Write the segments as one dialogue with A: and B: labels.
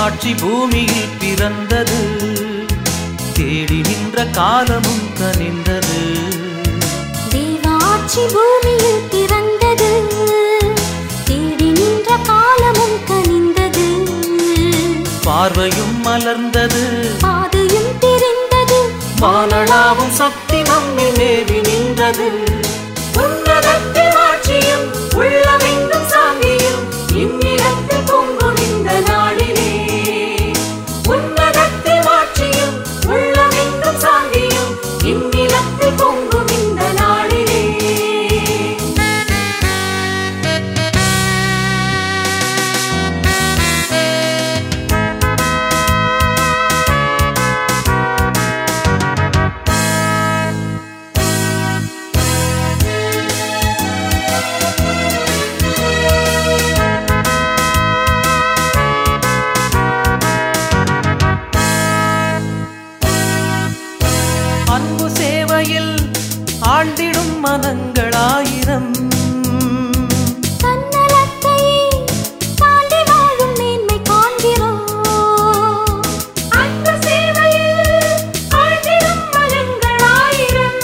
A: ஆட்சி பூமியில் பிறந்தது தேடி நின்ற காலமும் கனிந்தது
B: தேவாட்சி பூமியில் பிறந்தது தேடி நின்ற காலமும் கனிந்தது
A: பார்வையும் மலர்ந்தது
B: பாதையும் தெரிந்தது
A: வானளாவும் சக்தி நம்மில் மேவி நின்றது உன்னதத்தில் ஆட்சியும் உள்ளமெங்கும் சாந்தியும் இந்நிலத்தில் பொங்கும் இந்த நாளிலே உன்னதத்தில் ஆட்சியும் உள்ளமெங்கும் சாந்தியும் இந்நிலத்தில் பொங்கும் இந்த நாளிலே அன்பு சேவையில் ஆண்டிடும் மனங்களாயிரம்
B: தன்னலத்தையே தாண்டி வாழும் மேன்மை காண்கிறோம் அன்பு சேவையில் ஆழ்ந்திடும் மனங்களாயிரம்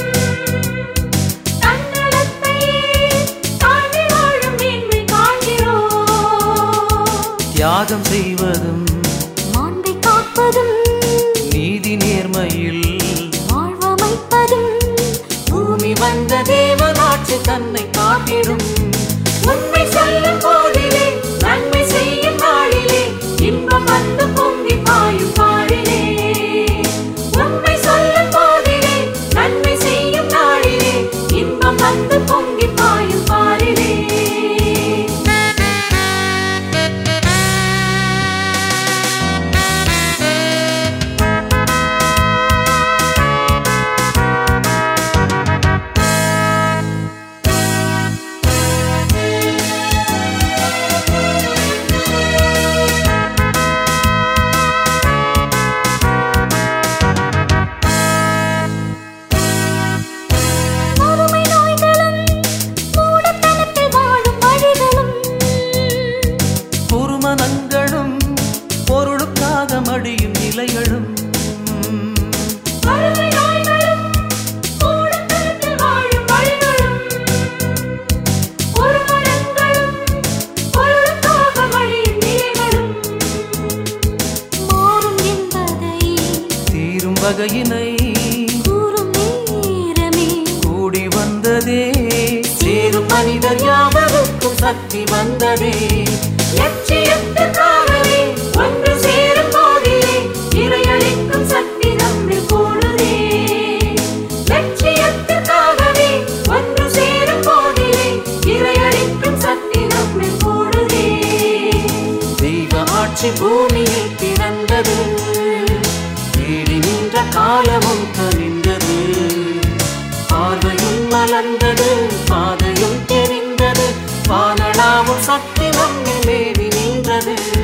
B: தன்னலத்தையே தாண்டி வாழும் மேன்மை காண்கிறோம்
A: தியாகம் செய்வதும்
B: மாண்பை காப்பதும்
A: நீதி நேர்மையில்
B: வாழ்வமைப்பதும்
A: பூமி வந்த தேவனாட்சி தன்னை காட்டிடும் உண்மை சொல்லும் போதிலே நன்மை செய்யும் நாளிலே இன்பம் வந்து பொங்கி பாயும் பாரிலே உண்மை சொல்லும் போதிலே நன்மை செய்யும் நாளிலே இன்பம் வந்து பொங்கி பாயும் பாரிலே
B: வறுமை நோய்களும் மூடத்தனத்தில் வாழும் வழிகளும்
A: குருமனங்களும் பொருளுக்காக மடியும் நிலைகளும்
B: வறுமை நோய்களும் மூடத்தனத்தில் வாழும் வழிகளும் ஒருமனங்களும் பொருளுக்காக வழியும் நிலைகளும் மாறும் என்பதை
A: தீரும் வகையினை
B: கூறும் நேரமே
A: கூடி வந்ததே சேரும் மனிதர் யாவருக்கும் சக்தி வந்ததே லட்சியத்துக்காகவே ஒன்று சேரும் போதிலே இறையளிக்கும் சக்தி நம்மில் கூடுதே லட்சியத்துக்காகவே ஒன்று சேரும் போதிலே இறையளிக்கும் சக்தி நம்மில் கூடுதே தெய்வ ஆட்சி பூமியில் பிறந்தது தேடி நின்ற காலமும் கனிந்தது பார்வையும் மலர்ந்தது பாதையும் தெரிந்தது வானளாவும் சக்தி நம்மில் மேவி நின்றது